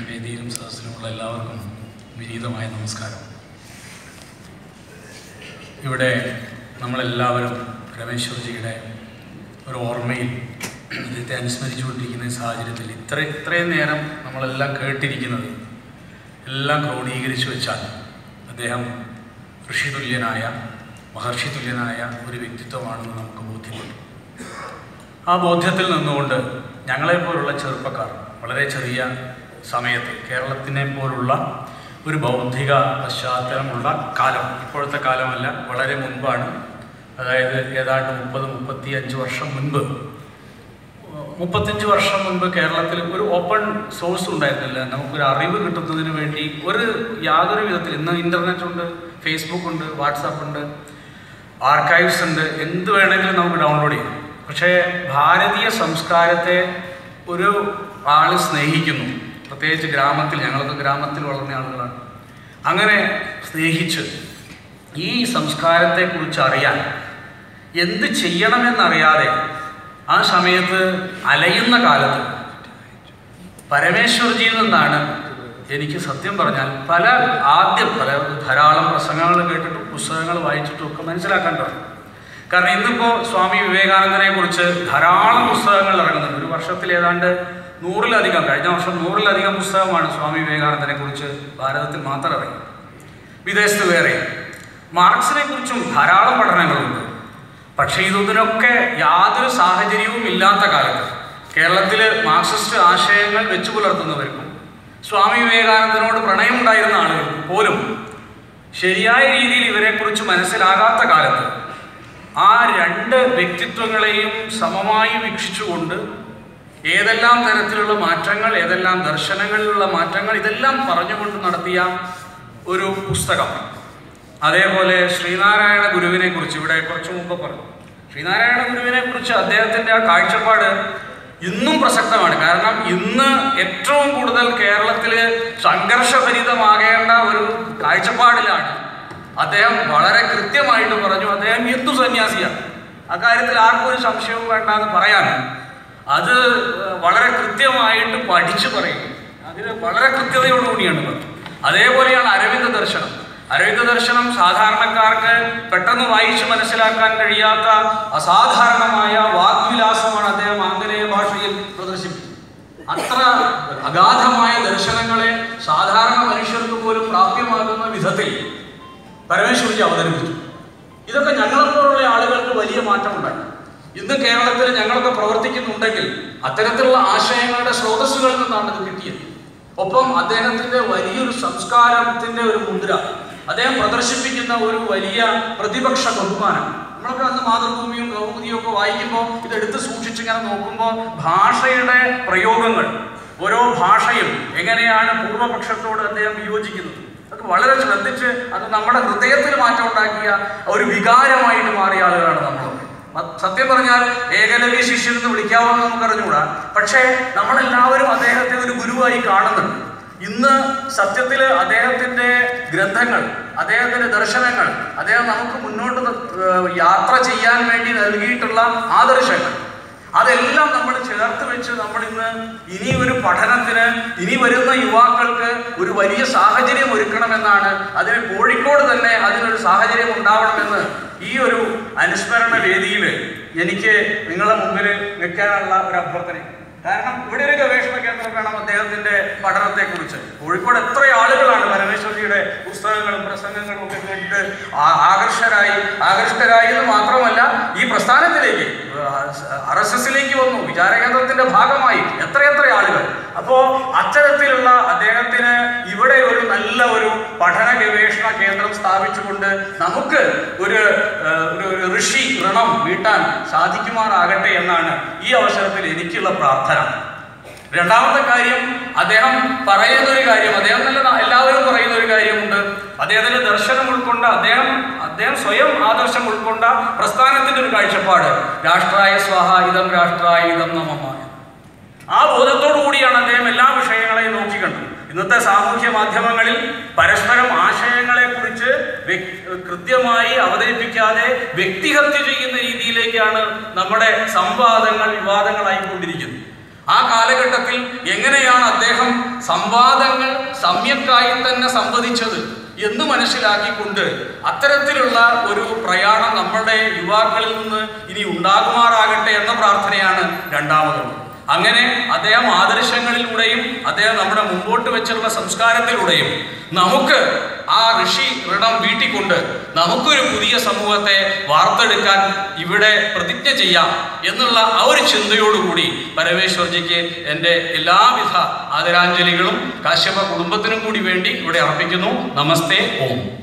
വേദിയിലും സദസ്സിലുമുള്ള എല്ലാവർക്കും വിനീതമായ നമസ്കാരം ഇവിടെ നമ്മളെല്ലാവരും രമേശ്വർജിയുടെ ഒരു ഓർമ്മയിൽ അദ്ദേഹത്തെ അനുസ്മരിച്ചുകൊണ്ടിരിക്കുന്ന ഈ സാഹചര്യത്തിൽ ഇത്ര ഇത്രയും നേരം നമ്മളെല്ലാം കേട്ടിരിക്കുന്നത് എല്ലാം ക്രോഡീകരിച്ചു വെച്ചാൽ അദ്ദേഹം ഋഷിതുല്യനായ മഹർഷി തുല്യനായ ഒരു വ്യക്തിത്വമാണെന്ന് നമുക്ക് ബോധ്യപ്പെട്ടു ആ ബോധ്യത്തിൽ നിന്നുകൊണ്ട് ഞങ്ങളെപ്പോലുള്ള ചെറുപ്പക്കാർ വളരെ ചെറിയ സമയത്ത് കേരളത്തിനെ പോലുള്ള ഒരു ബൗദ്ധിക പശ്ചാത്തലമുള്ള കാലം ഇപ്പോഴത്തെ കാലമല്ല വളരെ മുൻപാണ് അതായത് ഏതാണ്ട് മുപ്പത് മുപ്പത്തി അഞ്ച് വർഷം മുൻപ് മുപ്പത്തഞ്ച് വർഷം മുൻപ് കേരളത്തിൽ ഒരു ഓപ്പൺ സോഴ്സ് ഉണ്ടായിരുന്നില്ല നമുക്കൊരു അറിവ് കിട്ടുന്നതിന് വേണ്ടി ഒരു യാതൊരു വിധത്തിൽ ഇന്ന് ഇൻ്റർനെറ്റ് ഉണ്ട് ഫേസ്ബുക്ക് ഉണ്ട് വാട്സാപ്പ് ഉണ്ട് ആർക്കൈവ്സ് ഉണ്ട് എന്ത് വേണമെങ്കിലും നമുക്ക് ഡൗൺലോഡ് ചെയ്യാം പക്ഷേ ഭാരതീയ സംസ്കാരത്തെ ഒരു ആൾ സ്നേഹിക്കുന്നു പ്രത്യേകിച്ച് ഗ്രാമത്തിൽ ഞങ്ങളൊക്കെ ഗ്രാമത്തിൽ വളർന്ന ആളുകളാണ് അങ്ങനെ സ്നേഹിച്ച് ഈ സംസ്കാരത്തെക്കുറിച്ച് അറിയാൻ എന്ത് ചെയ്യണമെന്നറിയാതെ ആ സമയത്ത് അലയുന്ന കാലത്ത് പരമേശ്വർജിയിൽ നിന്നാണ് എനിക്ക് സത്യം പറഞ്ഞാൽ പല ആദ്യം പല ധാരാളം പ്രസംഗങ്ങൾ കേട്ടിട്ടും പുസ്തകങ്ങൾ വായിച്ചിട്ടും ഒക്കെ മനസ്സിലാക്കാൻ തുടങ്ങി കാരണം ഇന്നിപ്പോൾ സ്വാമി വിവേകാനന്ദനെ കുറിച്ച് ധാരാളം പുസ്തകങ്ങൾ ഇറങ്ങുന്നുണ്ട് ഒരു വർഷത്തിൽ ഏതാണ്ട് നൂറിലധികം കഴിഞ്ഞ വർഷം നൂറിലധികം പുസ്തകമാണ് സ്വാമി വിവേകാനന്ദനെ കുറിച്ച് ഭാരതത്തിൽ മാത്രം ഇറങ്ങി വിദേശത്ത് വേറെ മാർക്സിനെ കുറിച്ചും ധാരാളം പഠനങ്ങളുണ്ട് പക്ഷേ ഇതൊന്നിനൊക്കെ യാതൊരു സാഹചര്യവും ഇല്ലാത്ത കാലത്ത് കേരളത്തിൽ മാർക്സിസ്റ്റ് ആശയങ്ങൾ വെച്ചു പുലർത്തുന്നവർക്കും സ്വാമി വിവേകാനന്ദനോട് പ്രണയമുണ്ടായിരുന്ന ആളുകൾക്ക് പോലും ശരിയായ രീതിയിൽ ഇവരെക്കുറിച്ച് മനസ്സിലാകാത്ത കാലത്ത് ആ രണ്ട് വ്യക്തിത്വങ്ങളെയും സമമായി വീക്ഷിച്ചുകൊണ്ട് ഏതെല്ലാം തരത്തിലുള്ള മാറ്റങ്ങൾ ഏതെല്ലാം ദർശനങ്ങളിലുള്ള മാറ്റങ്ങൾ ഇതെല്ലാം പറഞ്ഞുകൊണ്ട് നടത്തിയ ഒരു പുസ്തകം അതേപോലെ ശ്രീനാരായണ ഗുരുവിനെ കുറിച്ച് ഇവിടെ കുറച്ചു മുമ്പ് പറഞ്ഞു ശ്രീനാരായണ ഗുരുവിനെ കുറിച്ച് അദ്ദേഹത്തിന്റെ ആ കാഴ്ചപ്പാട് ഇന്നും പ്രസക്തമാണ് കാരണം ഇന്ന് ഏറ്റവും കൂടുതൽ കേരളത്തിൽ സംഘർഷഭരിതമാകേണ്ട ഒരു കാഴ്ചപ്പാടിലാണ് അദ്ദേഹം വളരെ കൃത്യമായിട്ട് പറഞ്ഞു അദ്ദേഹം ഹിന്ദു സന്യാസിയാണ് അക്കാര്യത്തിൽ ആർക്കും ഒരു സംശയവും വേണ്ട എന്ന് പറയാൻ അത് വളരെ കൃത്യമായിട്ട് പഠിച്ചു പറയും അതിന് വളരെ കൃത്യതയോടുകൂടിയാണ് പറഞ്ഞത് അതേപോലെയാണ് അരവിന്ദ ദർശനം അരവിന്ദ ദർശനം സാധാരണക്കാർക്ക് പെട്ടെന്ന് വായിച്ച് മനസ്സിലാക്കാൻ കഴിയാത്ത അസാധാരണമായ വാഗ്വിലാസമാണ് അദ്ദേഹം ആംഗലേയ ഭാഷയിൽ പ്രദർശിപ്പിച്ചത് അത്ര അഗാധമായ ദർശനങ്ങളെ സാധാരണ മനുഷ്യർക്ക് പോലും പ്രാപ്യമാകുന്ന വിധത്തിൽ പരമേശ്വരജി അവതരിപ്പിച്ചു ഇതൊക്കെ ഞങ്ങളെപ്പോലുള്ള ആളുകൾക്ക് വലിയ മാറ്റമുണ്ടായി ഇന്ന് കേരളത്തിൽ ഞങ്ങളൊക്കെ പ്രവർത്തിക്കുന്നുണ്ടെങ്കിൽ അത്തരത്തിലുള്ള ആശയങ്ങളുടെ സ്രോതസ്സുകളിൽ നിന്നാണ് ഇത് കിട്ടിയത് ഒപ്പം അദ്ദേഹത്തിന്റെ വലിയൊരു സംസ്കാരത്തിന്റെ ഒരു മുദ്ര അദ്ദേഹം പ്രദർശിപ്പിക്കുന്ന ഒരു വലിയ പ്രതിപക്ഷ ബഹുമാനം നമ്മളൊക്കെ അന്ന് മാതൃഭൂമിയും കൗമുദിയും ഒക്കെ വായിക്കുമ്പോൾ ഇതെടുത്ത് സൂക്ഷിച്ചിങ്ങനെ നോക്കുമ്പോൾ ഭാഷയുടെ പ്രയോഗങ്ങൾ ഓരോ ഭാഷയും എങ്ങനെയാണ് പൂർവപക്ഷത്തോട് അദ്ദേഹം വിയോജിക്കുന്നത് അതൊക്കെ വളരെ ശ്രദ്ധിച്ച് അത് നമ്മുടെ ഹൃദയത്തിൽ മാറ്റം ഉണ്ടാക്കിയ ഒരു വികാരമായിട്ട് മാറിയ ആളുകളാണ് നമ്മളൊക്കെ സത്യം പറഞ്ഞാൽ ഏകലവ്യ ശിഷ്യൻ എന്ന് വിളിക്കാവുന്ന നമുക്ക് അറിഞ്ഞുകൂടാ പക്ഷേ നമ്മളെല്ലാവരും അദ്ദേഹത്തെ ഒരു ഗുരുവായി കാണുന്നുണ്ട് ഇന്ന് സത്യത്തിൽ അദ്ദേഹത്തിന്റെ ഗ്രന്ഥങ്ങൾ അദ്ദേഹത്തിന്റെ ദർശനങ്ങൾ അദ്ദേഹം നമുക്ക് മുന്നോട്ട് യാത്ര ചെയ്യാൻ വേണ്ടി നൽകിയിട്ടുള്ള ആദർശങ്ങൾ അതെല്ലാം നമ്മൾ ചേർത്ത് വെച്ച് നമ്മൾ ഇന്ന് ഇനി ഒരു പഠനത്തിന് ഇനി വരുന്ന യുവാക്കൾക്ക് ഒരു വലിയ സാഹചര്യം ഒരുക്കണമെന്നാണ് അതിന് കോഴിക്കോട് തന്നെ അതിനൊരു സാഹചര്യം ഉണ്ടാവണമെന്ന് ഈ ഒരു അനുസ്മരണ വേദിയിൽ എനിക്ക് നിങ്ങളുടെ മുമ്പിൽ വെക്കാനുള്ള ഒരു അഭ്യർത്ഥന കാരണം ഇവിടെ ഒരു ഗവേഷണ കേന്ദ്രം വേണം അദ്ദേഹത്തിന്റെ പഠനത്തെ കുറിച്ച് കോഴിക്കോട് എത്ര ആളുകളാണ് പരമേശ്വരിയുടെ പുസ്തകങ്ങളും പ്രസംഗങ്ങളും ഒക്കെ കേട്ടിട്ട് ആകർഷകരായി ആകർഷകരായി എന്ന് മാത്രമല്ല ഈ പ്രസ്ഥാനത്തിലേക്ക് ആർ എസ് എസിലേക്ക് വന്നു വിചാരകേന്ദ്രത്തിന്റെ ഭാഗമായി എത്രയെത്ര ആളുകൾ അപ്പോ അത്തരത്തിലുള്ള അദ്ദേഹത്തിന് ഇവിടെ ഒരു നല്ല ഒരു പഠന ഗവേഷണ കേന്ദ്രം സ്ഥാപിച്ചുകൊണ്ട് നമുക്ക് ഒരു ഒരു ഋഷി ഋണം വീട്ടാൻ സാധിക്കുമാറാകട്ടെ എന്നാണ് ഈ അവസരത്തിൽ എനിക്കുള്ള പ്രാർത്ഥന രണ്ടാമത്തെ കാര്യം അദ്ദേഹം പറയുന്ന ഒരു കാര്യം അദ്ദേഹം നല്ല എല്ലാവരും പറയുന്ന ഒരു കാര്യമുണ്ട് അദ്ദേഹത്തിന്റെ ദർശനം ഉൾക്കൊണ്ട അദ്ദേഹം അദ്ദേഹം സ്വയം ആദർശം ഉൾക്കൊണ്ട പ്രസ്ഥാനത്തിന്റെ ഒരു കാഴ്ചപ്പാട് രാഷ്ട്രായ സ്വാഹ ഇതം രാഷ്ട്രായ ഇതം നമമ ആ ബോധത്തോടു കൂടിയാണ് അദ്ദേഹം എല്ലാ വിഷയങ്ങളെയും നോക്കിക്കണ്ടത് ഇന്നത്തെ സാമൂഹ്യ മാധ്യമങ്ങളിൽ പരസ്പരം ആശയങ്ങളെ കുറിച്ച് കൃത്യമായി അവതരിപ്പിക്കാതെ വ്യക്തിഹത്യ ചെയ്യുന്ന രീതിയിലേക്കാണ് നമ്മുടെ സംവാദങ്ങൾ വിവാദങ്ങളായിക്കൊണ്ടിരിക്കുന്നത് ആ കാലഘട്ടത്തിൽ എങ്ങനെയാണ് അദ്ദേഹം സംവാദങ്ങൾ സമ്യക്കായി തന്നെ സംവദിച്ചത് എന്ന് മനസ്സിലാക്കിക്കൊണ്ട് അത്തരത്തിലുള്ള ഒരു പ്രയാണം നമ്മുടെ യുവാക്കളിൽ നിന്ന് ഇനി ഉണ്ടാകുമാറാകട്ടെ എന്ന പ്രാർത്ഥനയാണ് രണ്ടാമതുള്ളത് അങ്ങനെ അദ്ദേഹം ആദർശങ്ങളിലൂടെയും അദ്ദേഹം നമ്മുടെ മുമ്പോട്ട് വെച്ചുള്ള സംസ്കാരത്തിലൂടെയും നമുക്ക് ആ ഋഷി ഋണം വീട്ടിക്കൊണ്ട് നമുക്കൊരു പുതിയ സമൂഹത്തെ വാർത്തെടുക്കാൻ ഇവിടെ പ്രതിജ്ഞ ചെയ്യാം എന്നുള്ള ആ ഒരു ചിന്തയോടുകൂടി പരമേശ്വർജിക്ക് എൻ്റെ എല്ലാവിധ ആദരാഞ്ജലികളും കാശ്യപ കുടുംബത്തിനും കൂടി വേണ്ടി ഇവിടെ അർപ്പിക്കുന്നു നമസ്തേ ഓം